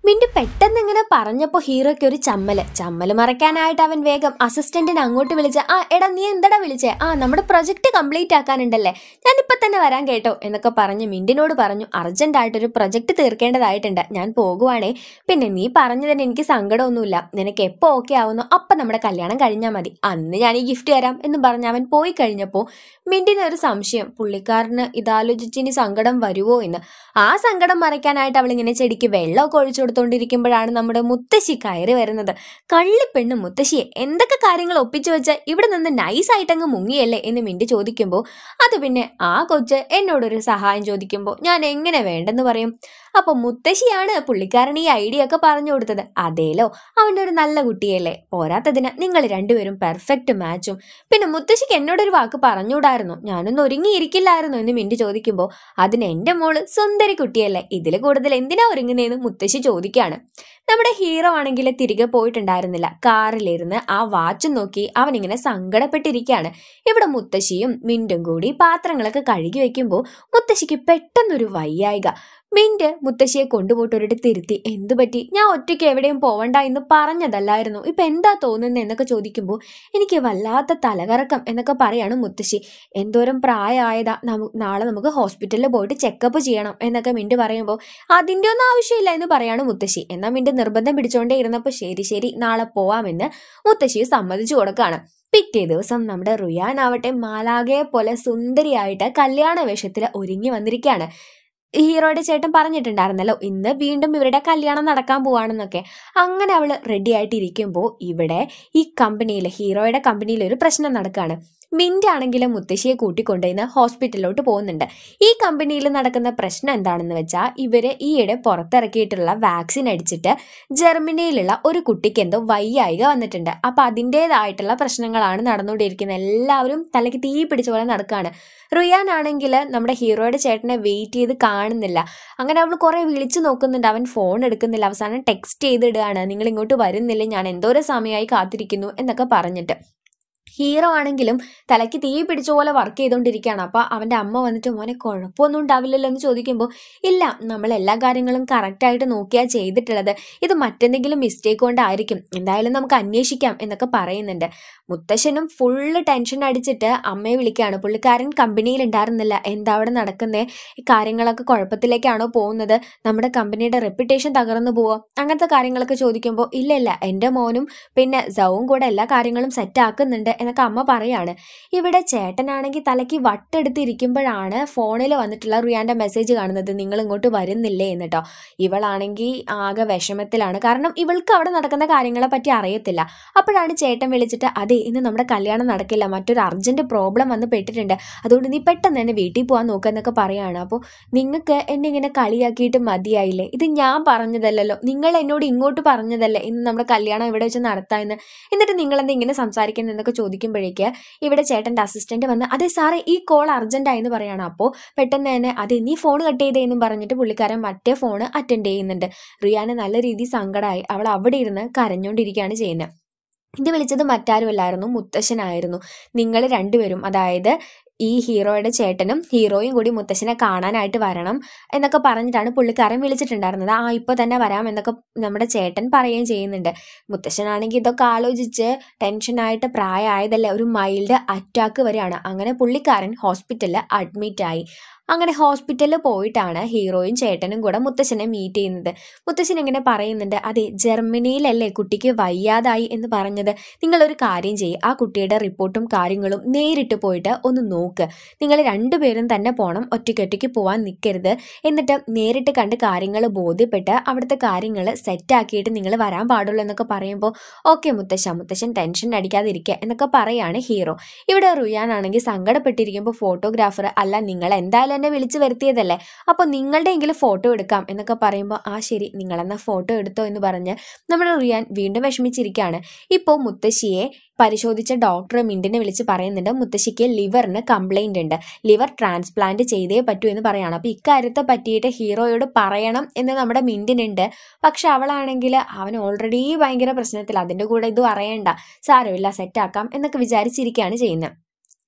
മിണ്ടി പെട്ടെന്ന് ഇങ്ങനെ പറഞ്ഞപ്പോ ഹീറോയ്ക്ക് ഒരു ചമ്മല് ചമ്മല് മറയ്ക്കാനായിട്ട് അവൻ വേഗം അസിസ്റ്റന്റിനെ അങ്ങോട്ട് വിളിച്ച് ആ എടാ നീ എന്തടാ വിളിച്ചേ ആ നമ്മുടെ പ്രൊജക്ട് കംപ്ലീറ്റ് ആക്കാനുണ്ടല്ലേ ഞാനിപ്പോ തന്നെ വരാൻ കേട്ടോ എന്നൊക്കെ പറഞ്ഞ് മിണ്ടിനോട് പറഞ്ഞു അർജന്റ് ആയിട്ടൊരു പ്രൊജക്ട് തീർക്കേണ്ടതായിട്ടുണ്ട് ഞാൻ പോകുവാണേ പിന്നെ നീ പറഞ്ഞതിന് എനിക്ക് സങ്കടമൊന്നുമില്ല നിനക്ക് എപ്പോ ഓക്കെ ആവുന്നോ അപ്പൊ നമ്മുടെ കല്യാണം കഴിഞ്ഞാൽ മതി അന്ന് ഞാൻ ഈ ഗിഫ്റ്റ് തരാം എന്ന് പറഞ്ഞ് അവൻ പോയി കഴിഞ്ഞപ്പോ മിണ്ടിന് ഒരു സംശയം പുള്ളിക്കാരന് ഇതാലോചിച്ച് ഇനി സങ്കടം വരുവോ എന്ന് ആ സങ്കടം മറയ്ക്കാനായിട്ട് അവൾ ഇങ്ങനെ ചെടിക്ക് വെള്ളമൊക്കെ ഒഴിച്ചു കൊടുത്തോണ്ടിരിക്കുമ്പോഴാണ് നമ്മുടെ മുത്തശ്ശി കയറി വരുന്നത് കള്ളിപ്പെണ്ണ് മുത്തശ്ശിയെ എന്തൊക്കെ കാര്യങ്ങൾ ഒപ്പിച്ചു വെച്ച ഇവിടെ നിന്ന് നൈസ് ആയിട്ടങ്ങ് മുങ്ങിയല്ലേ എന്ന് മിണ്ടി ചോദിക്കുമ്പോൾ അത് പിന്നെ ആ കൊച്ച് എന്നോടൊരു സഹായം ചോദിക്കുമ്പോൾ ഞാൻ എങ്ങനെ വേണ്ടെന്ന് പറയും അപ്പൊ മുത്തശ്ശിയാണ് പുള്ളിക്കാരൻ ഈ ഐഡിയ ഒക്കെ പറഞ്ഞു കൊടുത്തത് അതേലോ അവൻ്റെ ഒരു നല്ല കുട്ടിയല്ലേ പോരാത്തതിന് നിങ്ങൾ രണ്ടുപേരും പെർഫെക്റ്റ് മാച്ചും പിന്നെ മുത്തശ്ശിക്ക് എന്നോടൊരു വാക്ക് പറഞ്ഞുകൂടായിരുന്നു ഞാനൊന്ന് ഒരുങ്ങിയിരിക്കില്ലായിരുന്നു എന്ന് മിണ്ടി ചോദിക്കുമ്പോൾ അതിന് എന്റെ മോള് സുന്ദരി കുട്ടിയല്ലേ ഇതിൽ കൂടുതൽ എന്തിനാ ഒരുങ്ങുന്നതെന്ന് മുത്തശ്ശി ചോദിക്കാണ് നമ്മുടെ ഹീറോ ആണെങ്കിൽ തിരികെ പോയിട്ടുണ്ടായിരുന്നില്ല കാറിലിരുന്ന് ആ വാച്ച് നോക്കി അവനിങ്ങനെ സങ്കടപ്പെട്ടിരിക്കുകയാണ് ഇവിടെ മുത്തശ്ശിയും മിണ്ടും കൂടി പാത്രങ്ങളൊക്കെ കഴുകി വെക്കുമ്പോൾ മുത്തശ്ശിക്ക് പെട്ടെന്നൊരു വയ്യായിക മിന്റ് മുത്തശ്ശിയെ കൊണ്ടുപോയിട്ട് ഒരിടത്ത് തിരുത്തി എന്തു പറ്റി ഞാൻ ഒറ്റയ്ക്ക് എവിടെയും പോവണ്ട എന്ന് പറഞ്ഞതല്ലായിരുന്നു ഇപ്പൊ എന്താ തോന്നുന്നത് എന്നൊക്കെ ചോദിക്കുമ്പോൾ എനിക്ക് വല്ലാത്ത തലകറക്കം എന്നൊക്കെ പറയാണ് മുത്തശ്ശി എന്തോരം പ്രായമായതാ നമു നാളെ നമുക്ക് ഹോസ്പിറ്റലിൽ പോയിട്ട് ചെക്കപ്പ് ചെയ്യണം എന്നൊക്കെ മിന്റ് പറയുമ്പോൾ അതിൻ്റെ ഒന്നും ആവശ്യമില്ല എന്ന് പറയാണ് മുത്തശ്ശി എന്നാൽ മിന്റ് നിർബന്ധം പിടിച്ചോണ്ടേ ഇരുന്നപ്പോൾ ശരി ശരി നാളെ പോവാമെന്ന് മുത്തശ്ശി സമ്മതിച്ചു കൊടുക്കാണ് പിറ്റേ ദിവസം നമ്മുടെ റുയാൻ ആവട്ടെ മാലാകയെ പോലെ സുന്ദരിയായിട്ട് കല്യാണ വേഷത്തിൽ ഒരുങ്ങി വന്നിരിക്കുകയാണ് ഹീറോയുടെ ചേട്ടൻ പറഞ്ഞിട്ടുണ്ടായിരുന്നല്ലോ ഇന്ന് വീണ്ടും ഇവരുടെ കല്യാണം നടക്കാൻ പോവാണെന്നൊക്കെ അങ്ങനെ അവള് റെഡി ആയിട്ട് ഇരിക്കുമ്പോൾ ഇവിടെ ഈ കമ്പനിയിൽ ഹീറോയുടെ കമ്പനിയിൽ ഒരു പ്രശ്നം നടക്കുകയാണ് മിന്റ് ആണെങ്കിലും മുത്തശ്ശിയെ കൂട്ടിക്കൊണ്ടുവന്ന് ഹോസ്പിറ്റലിലോട്ട് പോകുന്നുണ്ട് ഈ കമ്പനിയിൽ നടക്കുന്ന പ്രശ്നം എന്താണെന്ന് വെച്ചാൽ ഇവര് ഈയിടെ പുറത്തിറക്കിയിട്ടുള്ള വാക്സിൻ അടിച്ചിട്ട് ജർമ്മനിയിലുള്ള ഒരു കുട്ടിക്ക് എന്തോ വയ്യായിക വന്നിട്ടുണ്ട് അപ്പൊ അതിൻ്റെതായിട്ടുള്ള പ്രശ്നങ്ങളാണ് നടന്നുകൊണ്ടിരിക്കുന്നത് എല്ലാവരും തലയ്ക്ക് തീ പിടിച്ച പോലെ നടക്കുകയാണ് റുയാൻ ആണെങ്കിൽ നമ്മുടെ ഹീറോയുടെ ചേട്ടനെ വെയിറ്റ് ചെയ്ത് കാണുന്നില്ല അങ്ങനെ അവൾ കുറെ വിളിച്ചു നോക്കുന്നുണ്ട് അവൻ ഫോൺ എടുക്കുന്നില്ല അവസാനം ടെക്സ്റ്റ് ചെയ്തിടുകയാണ് നിങ്ങൾ ഇങ്ങോട്ട് വരുന്നില്ല ഞാൻ എന്തോരം സമയമായി കാത്തിരിക്കുന്നു എന്നൊക്കെ പറഞ്ഞിട്ട് ഹീറോ ആണെങ്കിലും തലയ്ക്ക് തീ പിടിച്ച പോലെ വർക്ക് ചെയ്തുകൊണ്ടിരിക്കുകയാണ് അപ്പൊ അവന്റെ അമ്മ വന്നിട്ട് മോനെ കുഴപ്പമൊന്നും ഉണ്ടാവില്ലല്ലോ എന്ന് ചോദിക്കുമ്പോൾ ഇല്ല നമ്മൾ എല്ലാ കാര്യങ്ങളും കറക്റ്റ് ആയിട്ട് നോക്കിയാ ചെയ്തിട്ടുള്ളത് ഇത് മറ്റെന്തെങ്കിലും മിസ്റ്റേക്ക് കൊണ്ടായിരിക്കും എന്തായാലും നമുക്ക് അന്വേഷിക്കാം എന്നൊക്കെ പറയുന്നുണ്ട് മുത്തശ്ശനും ഫുള്ള് ടെൻഷൻ അടിച്ചിട്ട് അമ്മയെ വിളിക്കുകയാണ് പുള്ളിക്കാരൻ കമ്പനിയിൽ ഉണ്ടായിരുന്നില്ല എന്താ അവിടെ നടക്കുന്നേ ഈ കാര്യങ്ങളൊക്കെ കുഴപ്പത്തിലേക്കാണോ പോകുന്നത് നമ്മുടെ കമ്പനിയുടെ റെപ്യൂട്ടേഷൻ തകർന്നു പോവോ അങ്ങനത്തെ കാര്യങ്ങളൊക്കെ ചോദിക്കുമ്പോൾ ഇല്ല ഇല്ല എൻ്റെ മോനും പിന്നെ സവും കൂടെ എല്ലാ കാര്യങ്ങളും സെറ്റ് ആക്കുന്നുണ്ട് എന്നൊക്കെ അമ്മ പറയാണ് ഇവിടെ ചേട്ടനാണെങ്കിൽ തലയ്ക്ക് വട്ടെടുത്തിരിക്കുമ്പോഴാണ് ഫോണിൽ വന്നിട്ടുള്ള റിയാന്റെ മെസ്സേജ് കാണുന്നത് നിങ്ങൾ ഇങ്ങോട്ട് വരുന്നില്ലേ എന്ന് കേട്ടോ ഇവളാണെങ്കിൽ ആകെ വിഷമത്തിലാണ് കാരണം ഇവൾക്ക് അവിടെ നടക്കുന്ന കാര്യങ്ങളെ പറ്റി അറിയത്തില്ല അപ്പോഴാണ് ചേട്ടൻ വിളിച്ചിട്ട് അതെ ഇന്ന് നമ്മുടെ കല്യാണം നടക്കില്ല മറ്റൊരു അർജന്റ് പ്രോബ്ലം വന്ന് പെട്ടിട്ടുണ്ട് അതുകൊണ്ട് നീ പെട്ടെന്ന് തന്നെ വീട്ടിൽ പോകാൻ നോക്കുക എന്നൊക്കെ പറയാണ് അപ്പോൾ നിങ്ങൾക്ക് എന്നെ ഇങ്ങനെ കളിയാക്കിയിട്ട് മതിയായില്ലേ ഇത് ഞാൻ പറഞ്ഞതല്ലല്ലോ നിങ്ങൾ എന്നോട് ഇങ്ങോട്ട് പറഞ്ഞതല്ലേ ഇന്ന് നമ്മുടെ കല്യാണം ഇവിടെ വെച്ച് നടത്താമെന്ന് എന്നിട്ട് നിങ്ങൾ എന്താ ഇങ്ങനെ സംസാരിക്കുന്നത് എന്നൊക്കെ ചോദിക്കുമ്പോഴേക്ക് ഇവിടെ ചേട്ടൻ്റെ അസിസ്റ്റന്റ് വന്ന് അതെ സാറേ ഈ കോൾ അർജന്റ് ആയെന്ന് പറയാണ് അപ്പോൾ പെട്ടെന്ന് തന്നെ അതെ നീ ഫോൺ കട്ട് ചെയ്തേന്നും പറഞ്ഞിട്ട് പുള്ളിക്കാരൻ മറ്റേ ഫോൺ അറ്റൻഡ് ചെയ്യുന്നുണ്ട് റിയാന് നല്ല രീതിയിൽ സങ്കടമായി അവൾ അവിടെ ഇരുന്ന് കരഞ്ഞുകൊണ്ടിരിക്കുകയാണ് ചെയ്യുന്നത് ഇത് വിളിച്ചത് മറ്റാരുമല്ലായിരുന്നു മുത്തശ്ശനായിരുന്നു നിങ്ങൾ രണ്ടുപേരും അതായത് ഈ ഹീറോയുടെ ചേട്ടനും ഹീറോയും കൂടി മുത്തശ്ശനെ കാണാനായിട്ട് വരണം എന്നൊക്കെ പറഞ്ഞിട്ടാണ് പുള്ളിക്കാരൻ വിളിച്ചിട്ടുണ്ടായിരുന്നത് ആ ഇപ്പോൾ തന്നെ വരാം എന്നൊക്കെ നമ്മുടെ ചേട്ടൻ പറയുകയും ചെയ്യുന്നുണ്ട് മുത്തശ്ശനാണെങ്കിൽ ഇതൊക്കെ ആലോചിച്ച് ടെൻഷനായിട്ട് പ്രായമായതല്ലേ ഒരു മൈൽഡ് അറ്റാക്ക് വരെയാണ് അങ്ങനെ പുള്ളിക്കാരൻ ഹോസ്പിറ്റലിൽ അഡ്മിറ്റായി അങ്ങനെ ഹോസ്പിറ്റലിൽ പോയിട്ടാണ് ഹീറോയും ചേട്ടനും കൂടെ മുത്തശ്ശനെ മീറ്റ് ചെയ്യുന്നത് മുത്തശ്ശൻ ഇങ്ങനെ പറയുന്നുണ്ട് അതെ ജർമ്മനിയിലല്ലേ കുട്ടിക്ക് വയ്യാതായി എന്ന് പറഞ്ഞത് നിങ്ങളൊരു കാര്യം ചെയ്യും ആ കുട്ടിയുടെ റിപ്പോർട്ടും കാര്യങ്ങളും നേരിട്ട് പോയിട്ട് ഒന്ന് നോക്ക് നിങ്ങൾ രണ്ടുപേരും തന്നെ പോകണം ഒറ്റയ്ക്കൊറ്റയ്ക്ക് പോകാൻ നിൽക്കരുത് എന്നിട്ട് നേരിട്ട് കണ്ട് കാര്യങ്ങൾ ബോധ്യപ്പെട്ട് അവിടുത്തെ കാര്യങ്ങൾ സെറ്റാക്കിയിട്ട് നിങ്ങൾ വരാൻ പാടുള്ളൂ എന്നൊക്കെ പറയുമ്പോൾ ഓക്കെ മുത്തശ്ശ മുത്തശ്ശൻ ടെൻഷൻ അടിക്കാതിരിക്കുക എന്നൊക്കെ പറയാണ് ഹീറോ ഇവിടെ റുയാൻ ആണെങ്കിൽ സങ്കടപ്പെട്ടിരിക്കുമ്പോൾ ഫോട്ടോഗ്രാഫർ അല്ല നിങ്ങൾ എന്തായാലും എന്നെ വിളിച്ചു വരുത്തിയതല്ലേ അപ്പോൾ നിങ്ങളുടെ എങ്കിലും ഫോട്ടോ എടുക്കാം എന്നൊക്കെ പറയുമ്പോൾ ആ ശരി നിങ്ങളെന്നാ ഫോട്ടോ എടുത്തോ എന്ന് പറഞ്ഞ് നമ്മുടെ റിയാൻ വീണ്ടും വിഷമിച്ചിരിക്കുകയാണ് ഇപ്പോൾ മുത്തശ്ശിയെ പരിശോധിച്ച ഡോക്ടർ മിണ്ടിനെ വിളിച്ച് പറയുന്നുണ്ട് മുത്തശ്ശിക്ക് ലിവറിന് കംപ്ലൈന്റ് ഉണ്ട് ലിവർ ട്രാൻസ്പ്ലാന്റ് ചെയ്തേ പറ്റൂ എന്ന് പറയാണ് അപ്പോൾ ഇക്കാര്യത്തെ പറ്റിയിട്ട് ഹീറോയോട് പറയണം എന്ന് നമ്മുടെ മിണ്ടിനുണ്ട് പക്ഷെ അവളാണെങ്കിൽ അവൻ ഓൾറെഡി ഭയങ്കര പ്രശ്നത്തിൽ അതിൻ്റെ കൂടെ ഇതും അറിയണ്ട സാരമില്ല സെറ്റാക്കാം എന്നൊക്കെ വിചാരിച്ചിരിക്കുകയാണ് ചെയ്യുന്നത്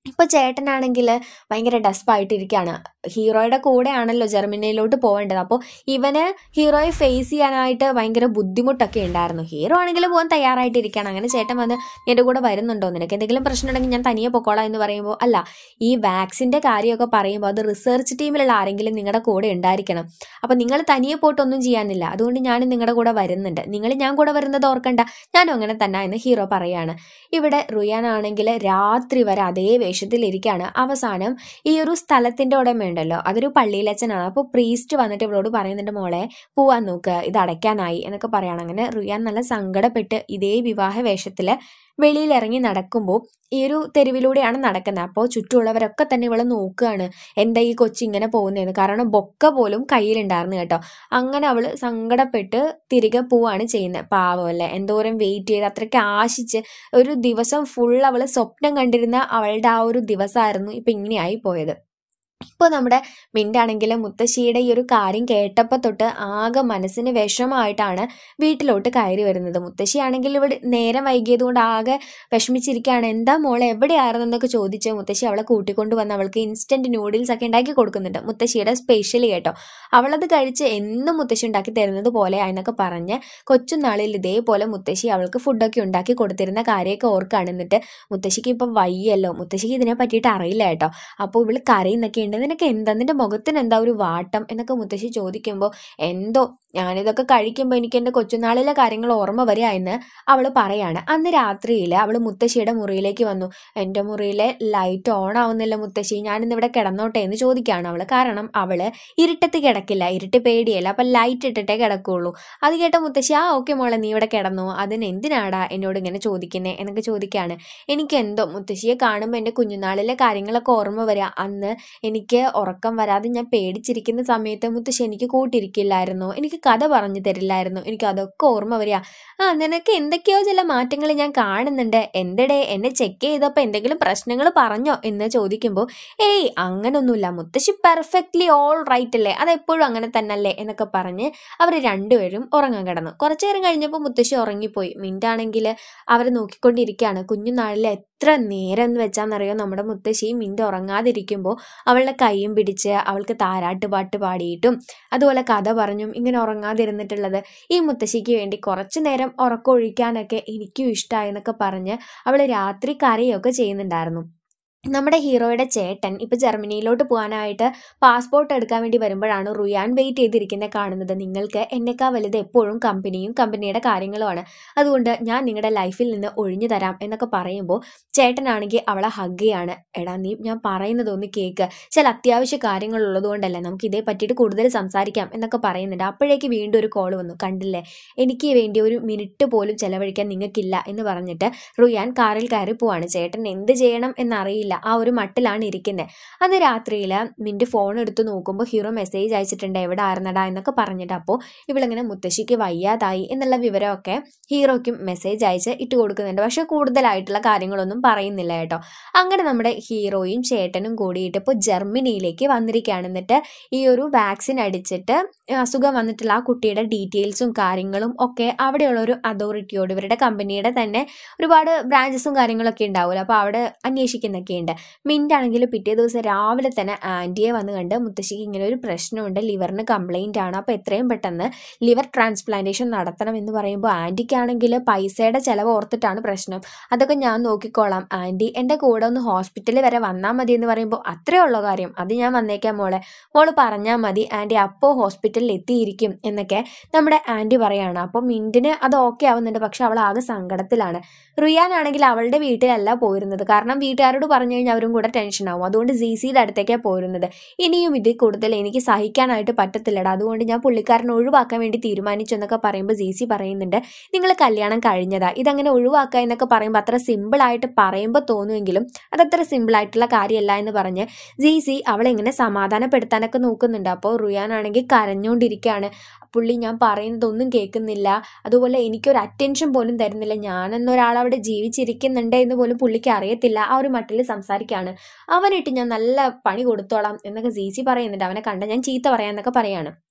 ഇപ്പോൾ ചേട്ടനാണെങ്കിൽ ഭയങ്കര ഡസ്പായിട്ടിരിക്കുകയാണ് ഹീറോയുടെ കൂടെയാണല്ലോ ജർമ്മനിയിലോട്ട് പോകേണ്ടത് അപ്പോൾ ഇവന് ഹീറോയെ ഫേസ് ചെയ്യാനായിട്ട് ഭയങ്കര ബുദ്ധിമുട്ടൊക്കെ ഉണ്ടായിരുന്നു ഹീറോ ആണെങ്കിൽ പോകാൻ തയ്യാറായിട്ടിരിക്കുകയാണ് അങ്ങനെ ചേട്ടൻ വന്ന് എൻ്റെ കൂടെ വരുന്നുണ്ടോ നിനക്ക് എന്തെങ്കിലും പ്രശ്നം ഉണ്ടെങ്കിൽ ഞാൻ തനിയെ പൊക്കോളാം എന്ന് പറയുമ്പോൾ അല്ല ഈ വാക്സിൻ്റെ കാര്യമൊക്കെ പറയുമ്പോൾ അത് റിസർച്ച് ടീമിലുള്ള ആരെങ്കിലും നിങ്ങളുടെ കൂടെ ഉണ്ടായിരിക്കണം അപ്പോൾ നിങ്ങൾ തനിയെ പോയിട്ടൊന്നും ചെയ്യാനില്ല അതുകൊണ്ട് ഞാൻ നിങ്ങളുടെ കൂടെ വരുന്നുണ്ട് നിങ്ങൾ ഞാൻ കൂടെ വരുന്നത് ഓർക്കണ്ട ഞാനും അങ്ങനെ തന്നെ എന്ന് ഹീറോ പറയാണ് ഇവിടെ റുയാനാണെങ്കിൽ രാത്രി വരെ അതേ വേഷത്തിലിരിക്കുകയാണ് അവസാനം ഈ ഒരു സ്ഥലത്തിൻ്റെ ഉടമയുണ്ടല്ലോ അതൊരു പള്ളിയിലച്ഛനാണ് അപ്പോൾ പ്രീസ്റ്റ് വന്നിട്ട് ഇവളോട് പറയുന്നുണ്ട് മോളെ പോവാൻ നോക്ക് ഇത് അടയ്ക്കാനായി എന്നൊക്കെ പറയാണ് അങ്ങനെ റുയാൻ നല്ല സങ്കടപ്പെട്ട് ഇതേ വിവാഹ വേഷത്തിൽ വെളിയിൽ ഇറങ്ങി നടക്കുമ്പോൾ ഈ ഒരു തെരുവിലൂടെയാണ് നടക്കുന്നത് അപ്പോൾ ചുറ്റുമുള്ളവരൊക്കെ തന്നെ ഇവളെ നോക്കുകയാണ് എന്താ ഈ കൊച്ചി ഇങ്ങനെ പോകുന്നതെന്ന് കാരണം ബൊക്ക പോലും കയ്യിലുണ്ടായിരുന്നു കേട്ടോ അങ്ങനെ അവൾ സങ്കടപ്പെട്ട് തിരികെ പോവാണ് ചെയ്യുന്നത് പാവമല്ലേ എന്തോരം വെയിറ്റ് ചെയ്ത് അത്രയ്ക്ക് ആശിച്ച് ഒരു ദിവസം ഫുൾ അവൾ സ്വപ്നം കണ്ടിരുന്ന അവളുടെ ആ ഒരു ദിവസമായിരുന്നു ഇപ്പം ഇങ്ങനെയായി പോയത് ഇപ്പോൾ നമ്മുടെ മിണ്ടാണെങ്കിൽ മുത്തശ്ശിയുടെ ഈ ഒരു കാര്യം കേട്ടപ്പോൾ തൊട്ട് ആകെ മനസ്സിന് വിഷമമായിട്ടാണ് വീട്ടിലോട്ട് കയറി വരുന്നത് മുത്തശ്ശിയാണെങ്കിൽ ഇവിടെ നേരം വൈകിയത് കൊണ്ട് ആകെ വിഷമിച്ചിരിക്കുകയാണ് എന്താ മോളെ എവിടെയായിരുന്നു എന്നൊക്കെ ചോദിച്ച് മുത്തശ്ശി അവളെ കൂട്ടിക്കൊണ്ട് വന്ന് അവൾക്ക് ഇൻസ്റ്റൻറ്റ് നൂഡിൽസ് ഒക്കെ ഉണ്ടാക്കി കൊടുക്കുന്നുണ്ട് മുത്തശ്ശിയുടെ സ്പെഷ്യൽ കേട്ടോ അവളത് കഴിച്ച് എന്നും മുത്തശ്ശി ഉണ്ടാക്കി തരുന്നത് പോലെ എന്നൊക്കെ പറഞ്ഞ് കൊച്ചുനാളിൽ ഇതേപോലെ മുത്തശ്ശി അവൾക്ക് ഫുഡൊക്കെ ഉണ്ടാക്കി കൊടുത്തിരുന്ന കാര്യമൊക്കെ ഓർക്കാണ് എന്നിട്ട് മുത്തശ്ശിക്ക് ഇപ്പം വയ്യല്ലോ മുത്തശ്ശിക്ക് ഇതിനെ പറ്റിയിട്ട് അറിയില്ല കേട്ടോ അപ്പോൾ ഇവള് കരയുന്നൊക്കെ ഉണ്ട് നിനക്ക് എന്താ നിന്റെ മുഖത്തിന് എന്താ ഒരു വാട്ടം എന്നൊക്കെ മുത്തശ്ശി ചോദിക്കുമ്പോൾ എന്തോ ഞാനിതൊക്കെ കഴിക്കുമ്പോൾ എനിക്ക് എൻ്റെ കൊച്ചുനാളിലെ കാര്യങ്ങൾ ഓർമ്മ വരിക എന്ന് അവൾ പറയാണ് അന്ന് രാത്രിയിൽ അവൾ മുത്തശ്ശിയുടെ മുറിയിലേക്ക് വന്നു എൻ്റെ മുറിയിലെ ലൈറ്റ് ഓൺ ആവുന്നില്ല മുത്തശ്ശി ഞാനിന്ന് ഇവിടെ കിടന്നോട്ടെ എന്ന് ചോദിക്കുകയാണ് അവൾ കാരണം അവൾ ഇരുട്ടത്ത് കിടക്കില്ല ഇരുട്ട് പേടിയല്ല അപ്പം ലൈറ്റ് ഇട്ടിട്ടേ കിടക്കുള്ളൂ അത് കേട്ട മുത്തശ്ശി ആ ഓക്കെ മോളെ നീ ഇവിടെ കിടന്നു അതിന് എന്തിനാടാ എന്നോട് ഇങ്ങനെ ചോദിക്കുന്നേ എന്നൊക്കെ ചോദിക്കുകയാണ് എനിക്ക് എന്തോ മുത്തശ്ശിയെ കാണുമ്പോൾ എൻ്റെ കുഞ്ഞുനാളിലെ കാര്യങ്ങളൊക്കെ ഓർമ്മ വരിക അന്ന് എനിക്ക് ഉറക്കം വരാതെ ഞാൻ പേടിച്ചിരിക്കുന്ന സമയത്ത് മുത്തശ്ശി എനിക്ക് കൂട്ടിരിക്കില്ലായിരുന്നു എനിക്ക് കഥ പറഞ്ഞു തരില്ലായിരുന്നു എനിക്ക് അതൊക്കെ ഓർമ്മ വരിക ആ നിനക്ക് എന്തൊക്കെയോ ചില മാറ്റങ്ങൾ ഞാൻ കാണുന്നുണ്ട് എന്തടേ എന്നെ ചെക്ക് ചെയ്തപ്പോൾ എന്തെങ്കിലും പ്രശ്നങ്ങൾ പറഞ്ഞോ എന്ന് ചോദിക്കുമ്പോൾ ഏയ് അങ്ങനൊന്നുമില്ല മുത്തശ്ശി പെർഫെക്റ്റ്ലി ഓൾ റൈറ്റ് അല്ലേ അതെപ്പോഴും അങ്ങനെ തന്നല്ലേ എന്നൊക്കെ പറഞ്ഞ് അവർ രണ്ടുപേരും ഉറങ്ങാൻ കിടന്നു കുറച്ചു നേരം കഴിഞ്ഞപ്പോൾ മുത്തശ്ശി ഉറങ്ങിപ്പോയി മിൻ്റാണെങ്കിൽ അവരെ നോക്കിക്കൊണ്ടിരിക്കുകയാണ് കുഞ്ഞുനാളിൽ എത്ര നേരം എന്ന് വെച്ചാന്നറിയോ നമ്മുടെ മുത്തശ്ശി മിൻ്റ് ഉറങ്ങാതിരിക്കുമ്പോൾ അവളുടെ കൈയും പിടിച്ച് അവൾക്ക് താരാട്ട് പാട്ട് പാടിയിട്ടും അതുപോലെ കഥ പറഞ്ഞും ഇങ്ങനെ ഉറങ്ങാതിരുന്നിട്ടുള്ളത് ഈ മുത്തശ്ശിക്ക് വേണ്ടി കുറച്ചു നേരം ഉറക്കമൊഴിക്കാനൊക്കെ എനിക്കും ഇഷ്ടമായി എന്നൊക്കെ പറഞ്ഞ് അവൾ രാത്രി കരയൊക്കെ ചെയ്യുന്നുണ്ടായിരുന്നു നമ്മുടെ ഹീറോയുടെ ചേട്ടൻ ഇപ്പൊ ജർമ്മനിയിലോട്ട് പോകാനായിട്ട് പാസ്പോർട്ട് എടുക്കാൻ വേണ്ടി വരുമ്പോഴാണ് റുയാൻ വെയിറ്റ് ചെയ്തിരിക്കുന്നത് കാണുന്നത് നിങ്ങൾക്ക് എന്നെക്കാൾ വലുത് എപ്പോഴും കമ്പനിയും കമ്പനിയുടെ കാര്യങ്ങളുമാണ് അതുകൊണ്ട് ഞാൻ നിങ്ങളുടെ ലൈഫിൽ നിന്ന് ഒഴിഞ്ഞു തരാം എന്നൊക്കെ പറയുമ്പോൾ ചേട്ടനാണെങ്കിൽ അവളെ ഹഗ് ചെയ്യാണ് എടാ നീ ഞാൻ പറയുന്നത് ഒന്ന് കേൾക്ക് ചില അത്യാവശ്യ കാര്യങ്ങൾ ഉള്ളതുകൊണ്ടല്ലേ നമുക്ക് ഇതേ പറ്റിയിട്ട് കൂടുതൽ സംസാരിക്കാം എന്നൊക്കെ പറയുന്നുണ്ട് അപ്പോഴേക്ക് വീണ്ടും ഒരു കോൾ വന്നു കണ്ടില്ലേ എനിക്ക് വേണ്ടി ഒരു മിനിറ്റ് പോലും ചെലവഴിക്കാൻ നിങ്ങൾക്കില്ല എന്ന് പറഞ്ഞിട്ട് റുയാൻ കാറിൽ കയറി പോവാണ് ചേട്ടൻ എന്ത് ചെയ്യണം എന്നറിയില്ല ആ ഒരു മട്ടിലാണ് ഇരിക്കുന്നത് അന്ന് രാത്രിയിൽ മിൻ്റെ ഫോൺ എടുത്ത് നോക്കുമ്പോൾ ഹീറോ മെസ്സേജ് അയച്ചിട്ടുണ്ട് എവിടെ ആയിരുന്നടാ എന്നൊക്കെ പറഞ്ഞിട്ട് അപ്പോൾ ഇവളിങ്ങനെ മുത്തശ്ശിക്ക് വയ്യാതായി എന്നുള്ള വിവരമൊക്കെ ഹീറോയ്ക്കും മെസ്സേജ് അയച്ച് ഇട്ട് കൊടുക്കുന്നുണ്ട് പക്ഷെ കൂടുതലായിട്ടുള്ള കാര്യങ്ങളൊന്നും പറയുന്നില്ല കേട്ടോ അങ്ങനെ നമ്മുടെ ഹീറോയും ചേട്ടനും കൂടിയിട്ട് ഇപ്പോൾ ജർമ്മനിയിലേക്ക് വന്നിരിക്കുകയാണ് എന്നിട്ട് ഈ ഒരു വാക്സിൻ അടിച്ചിട്ട് അസുഖം വന്നിട്ടുള്ള ആ കുട്ടിയുടെ ഡീറ്റെയിൽസും കാര്യങ്ങളും ഒക്കെ അവിടെയുള്ള ഒരു അതോറിറ്റിയോട് ഇവരുടെ കമ്പനിയുടെ തന്നെ ഒരുപാട് ബ്രാഞ്ചസും കാര്യങ്ങളൊക്കെ ഉണ്ടാവുമല്ലോ അപ്പോൾ അവിടെ അന്വേഷിക്കുന്നൊക്കെ ഉണ്ട് മിൻ്റ് ആണെങ്കിൽ പിറ്റേ ദിവസം രാവിലെ തന്നെ ആൻറ്റിയെ വന്ന് കണ്ട് മുത്തശ്ശിക്ക് ഇങ്ങനെ ഒരു പ്രശ്നമുണ്ട് ലിവറിന് കംപ്ലൈൻ്റ് ആണ് അപ്പോൾ എത്രയും പെട്ടെന്ന് ലിവർ ട്രാൻസ്പ്ലാന്റേഷൻ നടത്തണം എന്ന് പറയുമ്പോൾ ആൻറ്റിക്കാണെങ്കിൽ പൈസയുടെ ചിലവ് ഓർത്തിട്ടാണ് പ്രശ്നം അതൊക്കെ ഞാൻ നോക്കിക്കോളാം ആൻറ്റി എൻ്റെ കൂടെ ഒന്ന് ഹോസ്പിറ്റലിൽ വരെ വന്നാൽ മതി എന്ന് പറയുമ്പോൾ അത്രേ ഉള്ള കാര്യം അത് ഞാൻ വന്നേക്കാം മോളെ മോള് പറഞ്ഞാൽ മതി ആൻറ്റി അപ്പോൾ ഹോസ്പിറ്റലിൽ എത്തിയിരിക്കും എന്നൊക്കെ നമ്മുടെ ആൻറ്റി പറയാണ് അപ്പോൾ മിൻറ്റിന് അത് ഓക്കെ ആവുന്നുണ്ട് പക്ഷെ അവൾ ആകെ സങ്കടത്തിലാണ് റിയാൻ ആണെങ്കിൽ അവളുടെ വീട്ടിലല്ല പോയിരുന്നത് കാരണം വീട്ടുകാരോട് പറഞ്ഞു കഴിഞ്ഞാൽ അവരും കൂടെ ടെൻഷൻ ആവും അതുകൊണ്ട് ജി സിയുടെ അടുത്തേക്കാണ് പോയിരുന്നത് ഇനിയും ഇതിൽ കൂടുതൽ എനിക്ക് സഹിക്കാനായിട്ട് പറ്റത്തില്ലടാ അതുകൊണ്ട് ഞാൻ പുള്ളിക്കാരനെ ഒഴിവാക്കാൻ വേണ്ടി തീരുമാനിച്ചു എന്നൊക്കെ പറയുമ്പോൾ ജി സി പറയുന്നുണ്ട് നിങ്ങൾ കല്യാണം കഴിഞ്ഞതാ ഇതങ്ങനെ ഒഴിവാക്കുക എന്നൊക്കെ പറയുമ്പോൾ അത്ര സിമ്പിളായിട്ട് പറയുമ്പോൾ തോന്നുമെങ്കിലും അതത്ര സിമ്പിളായിട്ടുള്ള കാര്യമല്ല എന്ന് പറഞ്ഞ് ജി സി അവളെ ഇങ്ങനെ സമാധാനപ്പെടുത്താനൊക്കെ നോക്കുന്നുണ്ട് അപ്പോൾ റുയാൻ ആണെങ്കിൽ കരഞ്ഞുകൊണ്ടിരിക്കുകയാണ് പുള്ളി ഞാൻ പറയുന്നതൊന്നും കേൾക്കുന്നില്ല അതുപോലെ എനിക്കൊരു അറ്റൻഷൻ പോലും തരുന്നില്ല ഞാനെന്നൊരാളവിടെ ജീവിച്ചിരിക്കുന്നുണ്ട് എന്ന് പോലും പുള്ളിക്ക് അറിയത്തില്ല ആ ഒരു മട്ടിൽ സംസാരിക്കുകയാണ് അവനിട്ട് ഞാൻ നല്ല പണി കൊടുത്തോളാം എന്നൊക്കെ ജി സി പറയുന്നുണ്ട് അവനെ കണ്ട ഞാൻ ചീത്ത പറയാന്നൊക്കെ പറയാണ്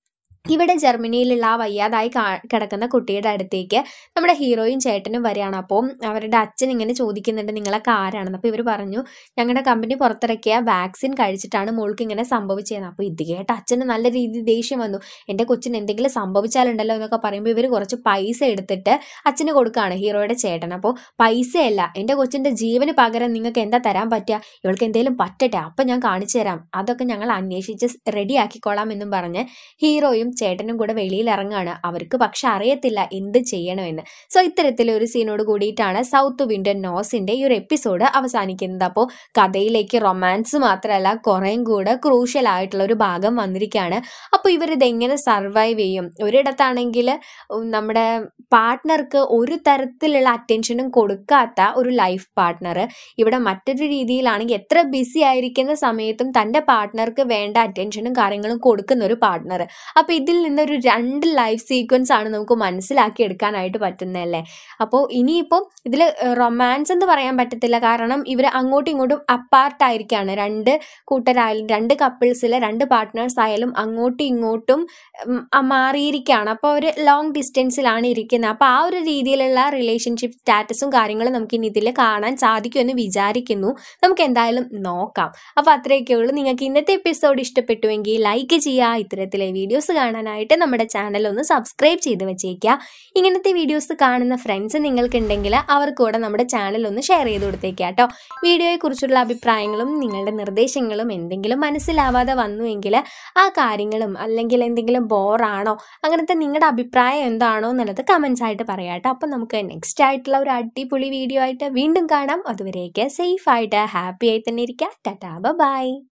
ഇവിടെ ജർമ്മനിയിലുള്ള ആ വയ്യാതായി കാ- കിടക്കുന്ന കുട്ടിയുടെ അടുത്തേക്ക് നമ്മുടെ ഹീറോയും ചേട്ടനും വരികയാണ് അപ്പോൾ അവരുടെ അച്ഛൻ ഇങ്ങനെ ചോദിക്കുന്നുണ്ട് നിങ്ങളൊക്കെ ആരാണെന്ന് അപ്പോൾ ഇവർ പറഞ്ഞു ഞങ്ങളുടെ കമ്പനി പുറത്തിറക്കിയ വാക്സിൻ കഴിച്ചിട്ടാണ് മോൾക്ക് ഇങ്ങനെ സംഭവിച്ചതെന്ന് അപ്പോൾ ഇത് കേട്ട് അച്ഛന് നല്ല രീതിയിൽ ദേഷ്യം വന്നു എൻ്റെ കൊച്ചിന് എന്തെങ്കിലും സംഭവിച്ചാലുണ്ടല്ലോ എന്നൊക്കെ പറയുമ്പോൾ ഇവർ കുറച്ച് പൈസ എടുത്തിട്ട് അച്ഛന് കൊടുക്കുകയാണ് ഹീറോയുടെ ചേട്ടൻ അപ്പോൾ പൈസയല്ല എൻ്റെ കൊച്ചിൻ്റെ ജീവന് പകരം നിങ്ങൾക്ക് എന്താ തരാൻ പറ്റുക ഇവൾക്ക് എന്തെങ്കിലും പറ്റട്ടെ അപ്പം ഞാൻ കാണിച്ചു തരാം അതൊക്കെ ഞങ്ങൾ അന്വേഷിച്ച് റെഡിയാക്കിക്കോളാം എന്നും പറഞ്ഞ് ഹീറോയും ചേട്ടനും കൂടെ വെളിയിൽ ഇറങ്ങാണ് അവർക്ക് പക്ഷെ അറിയത്തില്ല എന്ത് ചെയ്യണമെന്ന് സോ ഇത്തരത്തിലൊരു സീനോട് കൂടിയിട്ടാണ് സൗത്ത് വിൻഡ് നോസിന്റെ ഈ ഒരു എപ്പിസോഡ് അവസാനിക്കുന്നത് അപ്പോൾ കഥയിലേക്ക് റൊമാൻസ് മാത്രമല്ല കുറേയും കൂടെ ക്രൂഷ്യൽ ആയിട്ടുള്ള ഒരു ഭാഗം വന്നിരിക്കുകയാണ് അപ്പോൾ ഇവരിത് എങ്ങനെ സർവൈവ് ചെയ്യും ഒരിടത്താണെങ്കിൽ നമ്മുടെ പാർട്ട്ണർക്ക് ഒരു തരത്തിലുള്ള അറ്റൻഷനും കൊടുക്കാത്ത ഒരു ലൈഫ് പാർട്ട്ണർ ഇവിടെ മറ്റൊരു രീതിയിലാണെങ്കിൽ എത്ര ബിസി ആയിരിക്കുന്ന സമയത്തും തൻ്റെ പാർട്ട്ണർക്ക് വേണ്ട അറ്റൻഷനും കാര്യങ്ങളും കൊടുക്കുന്ന ഒരു പാർട്ട്ണർ അപ്പോൾ ഇതിൽ നിന്നൊരു രണ്ട് ലൈഫ് സീക്വൻസ് ആണ് നമുക്ക് മനസ്സിലാക്കി എടുക്കാനായിട്ട് പറ്റുന്നതല്ലേ അപ്പോൾ ഇനിയിപ്പം ഇതിൽ റൊമാൻസ് എന്ന് പറയാൻ പറ്റത്തില്ല കാരണം ഇവർ അങ്ങോട്ടും ഇങ്ങോട്ടും അപ്പാർട്ട് ആയിരിക്കുകയാണ് രണ്ട് കൂട്ടരായാലും രണ്ട് കപ്പിൾസിൽ രണ്ട് പാർട്ട്നേഴ്സ് ആയാലും അങ്ങോട്ടും ഇങ്ങോട്ടും ഉം, ആ മാറിയിരിക്കുകയാണ് അപ്പോൾ അവർ ലോങ് ഡിസ്റ്റൻസിലാണ് ഇരിക്കുന്നത് അപ്പോൾ ആ ഒരു രീതിയിലുള്ള റിലേഷൻഷിപ്പ് സ്റ്റാറ്റസും കാര്യങ്ങളും നമുക്ക് ഇനി ഇതിൽ കാണാൻ സാധിക്കുമെന്ന് വിചാരിക്കുന്നു നമുക്ക് എന്തായാലും നോക്കാം അപ്പോൾ അത്രയൊക്കെ ഉള്ളൂ നിങ്ങൾക്ക് ഇന്നത്തെ എപ്പിസോഡ് ഇഷ്ടപ്പെട്ടുവെങ്കിൽ ലൈക്ക് ചെയ്യുക ഇത്തരത്തിലെ വീഡിയോസ് കാണാനായിട്ട് നമ്മുടെ ചാനൽ ഒന്ന് സബ്സ്ക്രൈബ് ചെയ്ത് വെച്ചേക്കുക ഇങ്ങനത്തെ വീഡിയോസ് കാണുന്ന ഫ്രണ്ട്സ് നിങ്ങൾക്കുണ്ടെങ്കിൽ അവർക്ക് കൂടെ നമ്മുടെ ചാനൽ ഒന്ന് ഷെയർ ചെയ്ത് കൊടുത്തേക്കുക കേട്ടോ വീഡിയോയെക്കുറിച്ചുള്ള അഭിപ്രായങ്ങളും നിങ്ങളുടെ നിർദ്ദേശങ്ങളും എന്തെങ്കിലും മനസ്സിലാവാതെ വന്നുവെങ്കിൽ ആ കാര്യങ്ങളും അല്ലെങ്കിൽ എന്തെങ്കിലും ബോറാണോ അങ്ങനത്തെ നിങ്ങളുടെ അഭിപ്രായം എന്താണോ എന്നുള്ളത് കമൻസ് ആയിട്ട് പറയാം കേട്ടോ അപ്പം നമുക്ക് നെക്സ്റ്റ് ആയിട്ടുള്ള ഒരു അടിപൊളി വീഡിയോ ആയിട്ട് വീണ്ടും കാണാം അതുവരേക്ക് സേഫ് ആയിട്ട് ഹാപ്പി ആയി തന്നെ ഇരിക്കുക ടാറ്റാ ബൈ